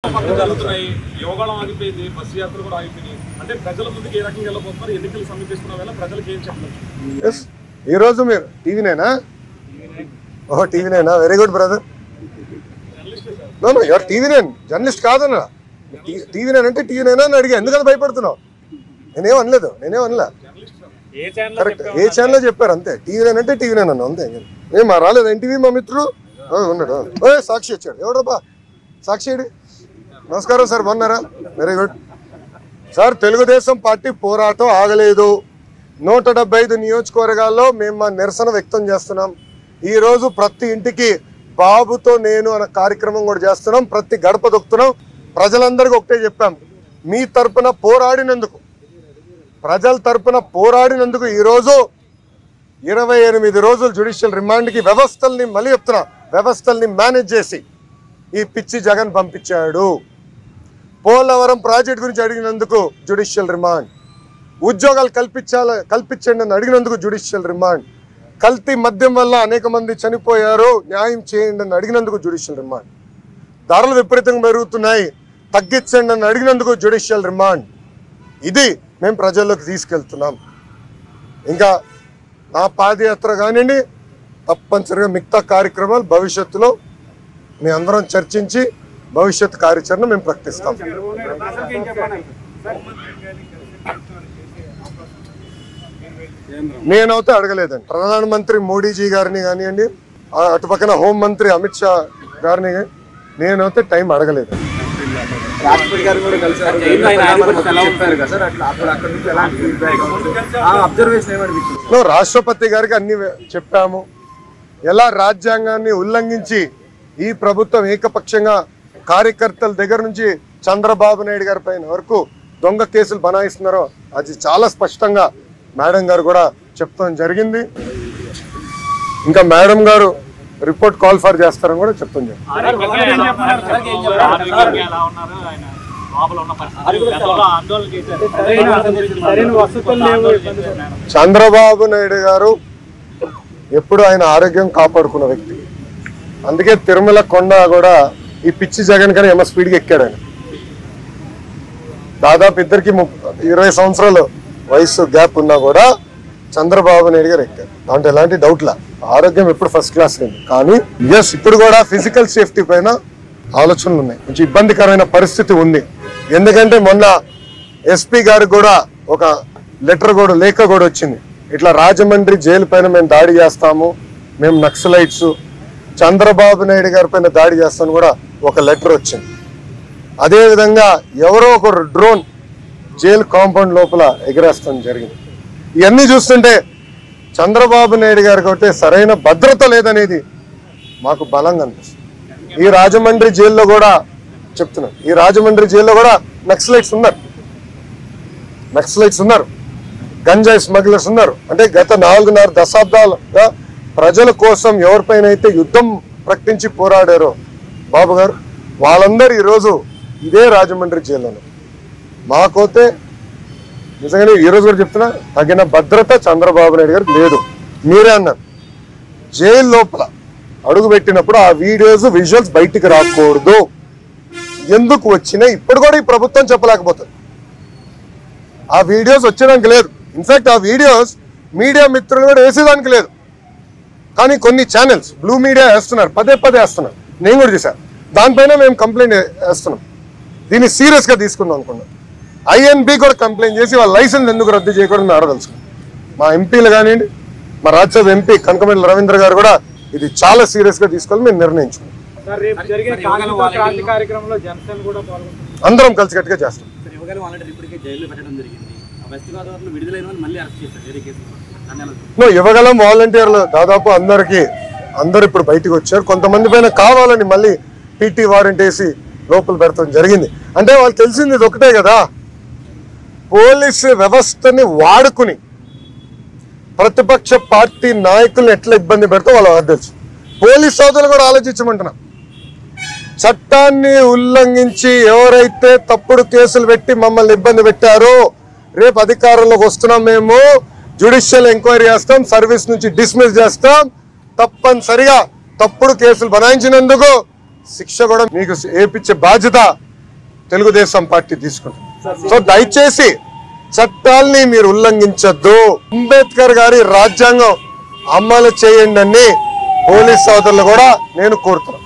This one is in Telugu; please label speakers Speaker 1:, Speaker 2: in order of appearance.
Speaker 1: పనులు జరుగుతున్నాయి యోగాలం ఆగిపోయింది బస్సు యాత్ర కూడా ఆగిపోయింది అంటే ప్రజల ముందుకు ఏ రకంగా వెళ్ళబోతున్నారు ఎన్నికలు సమీపిస్తున్న వేళ ప్రజలకు ఏం చెప్పలేదు
Speaker 2: ఎస్ ఈరోజు మీరు టీవీనేనా ఓహో టీవీనేనా very good brother no no your TV నేను జర్నలిస్ట్ కాదన్నా టీవీ నేను అంటే టీవీ నేనా అని అడిగా ఎందుకంత భయపడుతున్నావు నేనేం అనలేదు నేనేం అనలే కరెక్ట్ ఏ ఛానల్ చెప్పారు అంతే టీవీ నేను అంటే టీవీ నేను అన్నా అంతే ఏం మా రాలేదు ఎన్టీవీ మా మిత్రుడు ఓ, ఉన్నాడు ఓ సాక్షి వచ్చాడు ఎవడబ్బా సాక్షి ఏడి? నమస్కారం సార్ బాగున్నారా very good sir Telugu Desam party పోరాటం ఆగలేదు నూట డెబ్బై ఐదు నియోజకవర్గాల్లో మేము మా నిరసన వ్యక్తం చేస్తున్నాం ఈ రోజు ప్రతి ఇంటికి బాబుతో నేను అనే కార్యక్రమం కూడా చేస్తున్నాం ప్రతి గడప దొక్కుతున్నాం ప్రజలందరికీ ఒకటే చెప్పాం మీ తరపున పోరాడినందుకు ప్రజల తరపున పోరాడినందుకు ఈరోజు ఇరవై ఎనిమిది రోజులు జ్యుడిషియల్ రిమాండ్కి వ్యవస్థల్ని మళ్ళీ చెప్తున్నా వ్యవస్థల్ని మేనేజ్ చేసి ఈ పిచ్చి జగన్ పంపించాడు పోలవరం ప్రాజెక్ట్ గురించి అడిగినందుకు జ్యుడిషియల్ రిమాండ్ ఉద్యోగాలు కల్పించాల కల్పించండి అని అడిగినందుకు జ్యుడిషియల్ రిమాండ్ కల్తీ మద్యం వల్ల అనేక మంది చనిపోయారు న్యాయం చేయండి అని అడిగినందుకు జ్యుడిషియల్ రిమాండ్ ధరలు విపరీతంగా పెరుగుతున్నాయి తగ్గించండి అని అడిగినందుకు జ్యుడిషియల్ రిమాండ్ ఇది మేము ప్రజల్లోకి తీసుకెళ్తున్నాం ఇంకా నా పాదయాత్ర కానివ్వండి తప్పనిసరిగా మిగతా కార్యక్రమాలు భవిష్యత్తులో మీ అందరం చర్చించి భవిష్యత్ కార్యాచరణ మేము ప్రకటిస్తాం నేనైతే అడగలేదండి ప్రధానమంత్రి మోడీజీ గారిని కానివ్వండి ఆ అటుపక్కన హోంమంత్రి అమిత్ షా గారిని నేనైతే టైం అడగలేదు
Speaker 3: రాష్ట్రపతి గారు కూడా కలిసారు చెప్పారు కదా సార్ అట్లా అప్పుడు అక్కడ నుంచి ఎలాంటి ఫీడ్బ్యాక్ అబ్జర్వేషన్ ఏమనిపించింది
Speaker 2: లో రాష్ట్రపతి గారికి అన్ని వె- చెప్పాము ఎలా రాజ్యాంగాన్ని ఉల్లంఘించి ఈ ప్రభుత్వం ఏకపక్షంగా కార్యకర్తల దగ్గర నుంచి చంద్రబాబు నాయుడు గారి పైన వరకు దొంగ కేసులు బనాయిస్తున్నారో అది చాలా స్పష్టంగా మేడం గారు కూడా చెప్తాం జరిగింది ఇంకా మేడం గారు రిపోర్ట్ కాల్ ఫర్ చేస్తారని కూడా చెప్తాం జరిగింది
Speaker 4: ఆరోగ్యంగా ఎలా ఉన్నారు ఆయన లోపల ఉన్న పరిస్థితి గతంలో ఆందోళన చేశారు
Speaker 3: సరైన వసతులు లేవు
Speaker 4: మేడం
Speaker 2: చంద్రబాబు నాయుడు గారు ఎప్పుడు ఆయన ఆరోగ్యం కాపాడుకున్న వ్యక్తి అందుకే తిరుమల కొండ కూడా ఈ పిచ్చి జగన్ కన్నా ఏమో స్పీడ్గా ఎక్కాడు ఆయన దాదాపు ఇద్దరికి ముప్ప- ఇరవై సంవత్సరాలు వయసు గ్యాప్ ఉన్నా కూడా చంద్రబాబు నాయుడు గారు ఎక్కారు దాంట్లో ఎలాంటి డౌట్లా ఆరోగ్యం ఎప్పుడు ఫస్ట్ క్లాస్ ఉంది కానీ ఎస్ ఇప్పుడు కూడా ఫిజికల్ సేఫ్టీ పైన ఆలోచనలు ఉన్నాయి కొంచెం ఇబ్బందికరమైన పరిస్థితి ఉంది ఎందుకంటే మొన్న ఎస్పీ గారికి కూడా ఒక లెటర్ కూడా లేఖ కూడా వచ్చింది ఇట్లా రాజమండ్రి జైలు పైన మేము దాడి చేస్తాము మేము నక్సలైట్స్ చంద్రబాబు నాయుడు గారి పైన దాడి చేస్తామని కూడా ఒక లెటర్ వచ్చింది అదే విధంగా ఎవరో ఒకరు డ్రోన్ జైలు కాంపౌండ్ లోపల ఎగరేస్తాం జరిగింది ఇవన్నీ చూస్తుంటే చంద్రబాబు నాయుడు గారికి ఒకటే సరైన భద్రత లేదనేది మాకు బలంగా అనిపిస్తుంది ఈ రాజమండ్రి జైల్లో కూడా చెప్తున్నాను ఈ రాజమండ్రి జైల్లో కూడా నక్సలైట్స్ ఉన్నారు నక్సలైట్స్ ఉన్నారు గంజాయి స్మగ్లర్స్ ఉన్నారు అంటే గత నాలుగున్నర దశాబ్దాలుగా ప్రజల కోసం ఎవరిపైన అయితే యుద్ధం ప్రకటించి పోరాడారో బాబు గారు వాళ్ళందరూ ఈరోజు ఇదే రాజమండ్రి జైల్లో ఉన్నారు. మాకైతే నిజంగానే ఈరోజు కూడా చెప్తున్నా తగిన భద్రత చంద్రబాబు నాయుడు గారికి లేదు మీరే అన్నారు జైలు లోపల అడుగు పెట్టినప్పుడు ఆ వీడియోస్ విజువల్స్ బయటికి రాకూడదు ఎందుకు వచ్చినాయి ఇప్పుడు కూడా ఈ ప్రభుత్వం చెప్పలేకపోతుంది ఆ వీడియోస్ వచ్చేదానికి లేదు ఇన్ఫాక్ట్ ఆ వీడియోస్ మీడియా మిత్రులు కూడా వేసేదానికి లేదు కానీ కొన్ని ఛానల్స్ బ్లూ మీడియా వేస్తున్నారు పదే పదే వేస్తున్నారు నేను కూడా చూసాను దానిపైన మేము కంప్లైంట్ వేస్తున్నాం దీన్ని సీరియస్గా తీసుకుందాం అనుకున్నాం ఐఎన్బి కూడా కంప్లైంట్ చేసి వాళ్ళ లైసెన్స్ ఎందుకు రద్దు చేయకూడదు ఆడదలుచుకున్నాం మా ఎంపీలు కానివ్వండి మా రాజ్యసభ ఎంపీ కనకమెల్లి రవీంద్ర గారు కూడా ఇది చాలా సీరియస్గా తీసుకోవాలి మేము నిర్ణయించుకున్నాం
Speaker 3: సార్ రేపు జరిగే కాగిత క్రాంతి కార్యక్రమంలో జనసేన కూడా పాల్గొంటుంది
Speaker 2: అందరం కలిసికట్టుగా చేస్తాం
Speaker 5: సార్ యువగాలు వాలంటీర్ ఇప్పటికే జైల్లో పెట్టడం జరిగింది ఆ వెస్ట్ గోదావరిలో విడుదలైన వాళ్ళు మళ్ళీ అరెస్ట్ చేశారు వేరే కేసులో దాన్ని ఎలా చూస్తారు?
Speaker 2: నో ఇవ్వగలం వాలంటీర్లు దాదాపు అందరికి అందరు ఇప్పుడు బయటకు వచ్చారు కొంతమంది పైన కావాలని మళ్ళీ పీటీ వారెంట్ వేసి లోపల పెడతాం జరిగింది అంటే వాళ్ళు తెలిసింది ఇది ఒకటే కదా పోలీసు వ్యవస్థని వాడుకుని ప్రతిపక్ష పార్టీ నాయకుల్ని ఎట్లా ఇబ్బంది పెడతా వాళ్ళ తెలుసు పోలీస్ సోదరులు కూడా ఆలోచించమంటున్నా చట్టాన్ని ఉల్లంఘించి ఎవరైతే తప్పుడు కేసులు పెట్టి మమ్మల్ని ఇబ్బంది పెట్టారో రేపు అధికారంలోకి వస్తున్నాం మేము జ్యుడిషియల్ ఎంక్వైరీ చేస్తాం సర్వీస్ నుంచి డిస్మిస్ చేస్తాం తప్పనిసరిగా తప్పుడు కేసులు బనాయించినందుకు శిక్ష కూడా మీకు ఏపించే బాధ్యత తెలుగుదేశం పార్టీ తీసుకుంటుంది సో దయచేసి చట్టాల్ని మీరు ఉల్లంఘించొద్దు అంబేద్కర్ గారి రాజ్యాంగం అమలు చేయండి అని పోలీస్ సోదరులు కూడా నేను కోరుతున్నాను